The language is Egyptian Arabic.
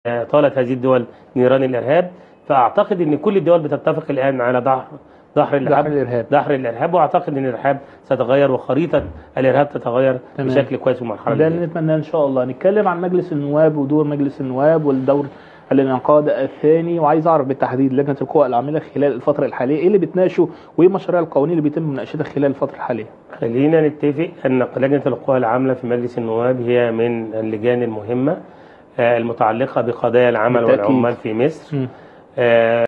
طالت هذه الدول نيران الارهاب فاعتقد ان كل الدول بتتفق الان على ضع ظهر الارهاب الإرهاب. ظهر الارهاب واعتقد ان الارهاب ستتغير وخريطه الارهاب تتغير تمام. بشكل كويس في المرحله ده اللي اللي نتمناه ان شاء الله نتكلم عن مجلس النواب ودور مجلس النواب والدور الانعقاد الثاني وعايز اعرف بالتحديد لجنه القوى العامله خلال الفتره الحاليه ايه اللي بتناقشوا وايه مشاريع القوانين اللي بيتم مناقشتها خلال الفتره الحاليه خلينا نتفق ان لجنه القوى العامله في مجلس النواب هي من اللجان المهمه آه، المتعلقه بقضايا العمل بالتأكيد. والعمال في مصر مم. آه،